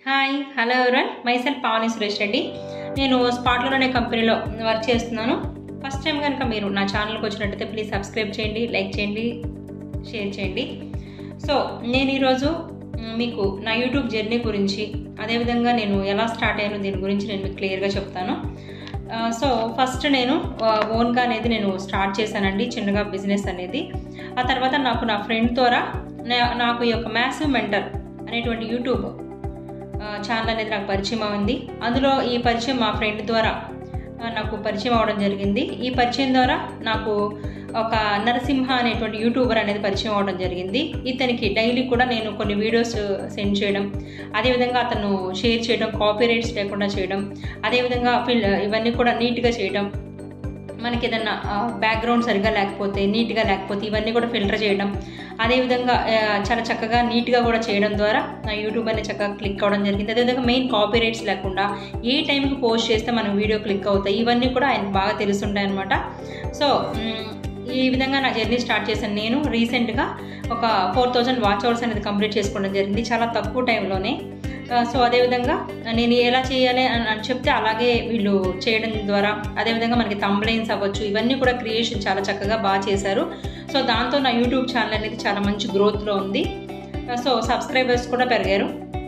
hi hello everyone myself Pavani Suresh Reddy నేను స్పాట్లోనే అనే కంపెనీలో వర్క్ చేస్తున్నాను ఫస్ట్ టైం కనుక మీరు నా ఛానల్కి వచ్చినట్టయితే ప్లీజ్ సబ్స్క్రైబ్ చేయండి లైక్ చేయండి షేర్ చేయండి సో నేను ఈరోజు మ్, మీకు నా యూట్యూబ్ జర్నీ గురించి అదేవిధంగా నేను ఎలా స్టార్ట్ అయ్యాను దీని గురించి నేను మీకు క్లియర్గా చెప్తాను ఆ, సో ఫస్ట్ నేను ఆ, ఓన్గా అనేది నేను స్టార్ట్ చేశానండి చిన్నగా బిజినెస్ అనేది ఆ తర్వాత నాకు నా ఫ్రెండ్ ద్వారా నా- నాకు ఈ యొక్క మ్యాసివ్ మెంటర్ అనేటువంటి యూట్యూబ్ ఆ, ఛానల్ అనేది నాకు పరిచయం అయింది అందులో ఈ పరిచయం మా ఫ్రెండ్ ద్వారా ఆ, నాకు పరిచయం అవడం జరిగింది ఈ పరిచయం ద్వారా నాకు ఒక నరసింహ అనేటువంటి యూట్యూబర్ అనేది పరిచయం అవడం జరిగింది ఇతనికి డైలీ కూడా నేను కొన్ని వీడియోస్ సెండ్ చేయడం అదేవిధంగా అతను షేర్ చేయడం కాపీ రైట్స్ లేకుండా చేయడం అదేవిధంగా ఫిల్ ఇవన్నీ కూడా నీట్గా చేయడం మనకి ఏదన్నా బ్యాక్గ్రౌండ్ సరిగా లేకపోతే నీట్గా లేకపోతే ఇవన్నీ కూడా ఫిల్టర్ చేయడం అదేవిధంగా ఆ, చాలా చక్కగా నీట్గా కూడా చేయడం ద్వారా నా యూట్యూబ్ అనేది చక్కగా క్లిక్ అవ్వడం జరిగింది అదేవిధంగా మెయిన్ కాపీ రైట్స్ లేకుండా ఏ టైంకి పోస్ట్ చేస్తే మన వీడియో క్లిక్ అవుతాయి ఇవన్నీ కూడా ఆయనకు బాగా తెలుస్తుంటాయి అనమాట సో మ్, ఈ విధంగా నా జర్నీ స్టార్ట్ చేశాను నేను రీసెంట్గా ఒక ఫోర్ థౌజండ్ వాచ్ అవర్స్ అనేది కంప్లీట్ చేసుకోవడం జరిగింది చాలా తక్కువ టైంలోనే ఆ, సో అదేవిధంగా నేను ఎలా చేయాలి అని అని చెప్తే అలాగే వీళ్ళు చేయడం ద్వారా అదేవిధంగా మనకి తంబ్లైన్స్ అవ్వచ్చు ఇవన్నీ కూడా క్రియేషన్ చాలా చక్కగా బాగా చేశారు సో దాంతో నా యూట్యూబ్ ఛానల్ అనేది చాలా మంచి గ్రోత్లో ఉంది ఆ, సో సబ్స్క్రైబర్స్ కూడా పెరిగారు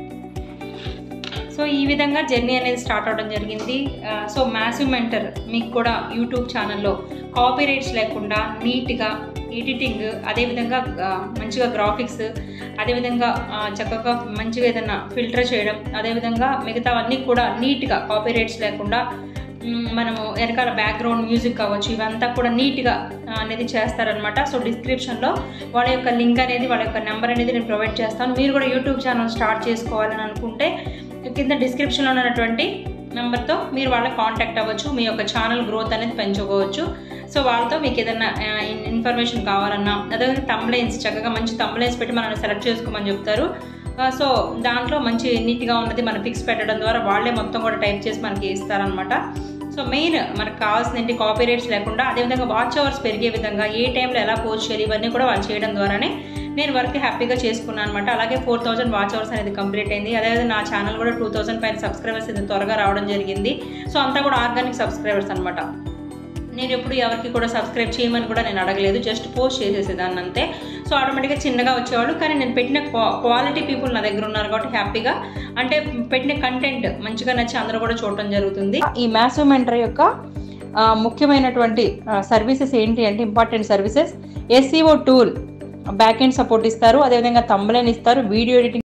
సో ఈ విధంగా జర్నీ అనేది స్టార్ట్ అవడం జరిగింది ఆ, సో మ్యాసివ్ మెంటర్ మీకు కూడా యూట్యూబ్ ఛానల్లో కాపీ రైట్స్ లేకుండా నీట్గా ఎడిటింగ్ అదేవిధంగా ఆ, మంచిగా గ్రాఫిక్స్ అదేవిధంగా ఆ, చక్కగా మంచిగా ఏదైనా ఫిల్టర్ చేయడం అదేవిధంగా మిగతావన్నీ కూడా నీట్గా కాపీ రైట్స్ లేకుండా మ్, మనము వెనకాల బ్యాక్గ్రౌండ్ మ్యూజిక్ కావచ్చు ఇవంతా కూడా నీట్గా ఆ, అనేది చేస్తారనమాట సో డిస్క్రిప్షన్లో వాళ్ళ యొక్క లింక్ అనేది వాళ్ళ యొక్క నెంబర్ అనేది నేను ప్రొవైడ్ చేస్తాను మీరు కూడా యూట్యూబ్ ఛానల్ స్టార్ట్ చేసుకోవాలని అనుకుంటే కింద డిస్క్రిప్షన్లో ఉన్నటువంటి నెంబర్తో మీరు వాళ్ళకి కాంటాక్ట్ అవ్వచ్చు మీ యొక్క ఛానల్ గ్రోత్ అనేది పెంచుకోవచ్చు సో వాళ్ళతో మీకు ఏదైనా ఇన్ఫర్మేషన్ కావాలన్నా అదేవిధంగా తమ్లైన్స్ చక్కగా మంచి తమ్లైన్స్ పెట్టి మనల్ని సెలెక్ట్ చేసుకోమని చెప్తారు ఆ, సో దాంట్లో మంచి నీట్గా ఉన్నది మన పిక్స్ పెట్టడం ద్వారా వాళ్ళే మొత్తం కూడా టైప్ చేసి మనకి ఇస్తారనమాట సో మెయిన్ మనకు కావాల్సింది ఏంటి కాపీ రైట్స్ లేకుండా అదేవిధంగా వాచ్ అవర్స్ పెరిగే విధంగా ఏ టైంలో ఎలా పోస్ట్ చేయాలి ఇవన్నీ కూడా వాళ్ళు చేయడం ద్వారానే నేను వర్క్ హ్యాపీగా చేసుకున్నాను అనమాట అలాగే ఫోర్ థౌసండ్ వాచ్ అవర్స్ అనేది కంప్లీట్ అయింది అదేవిధంగా నా ఛానల్ కూడా టూ థౌసండ్ పైన సబ్స్క్రైబర్స్ ఇది త్వరగా రావడం జరిగింది సో అంతా కూడా ఆర్గానిక్ సబ్స్క్రైబర్స్ అనమాట నేను ఎప్పుడు ఎవరికి కూడా సబ్స్క్రైబ్ చేయమని కూడా నేను అడగలేదు జస్ట్ పోస్ట్ చేసేసేదాన్ని అంతే సో ఆటోమేటిక్గా చిన్నగా వచ్చేవాళ్ళు కానీ నేను పెట్టిన క్వా క్వాలిటీ పీపుల్ నా దగ్గర ఉన్నారు కాబట్టి హ్యాపీగా అంటే పెట్టిన కంటెంట్ మంచిగా నచ్చి అందరూ కూడా చూడటం జరుగుతుంది ఈ మ్యాసివ్ మెంటర్ యొక్క ఆ, ముఖ్యమైనటువంటి సర్వీసెస్ ఏంటి అంటే important services SEO tool back end support ఇస్తారు అదేవిధంగా తమ్ములైన్ ఇస్తారు వీడియో ఎడిటింగ్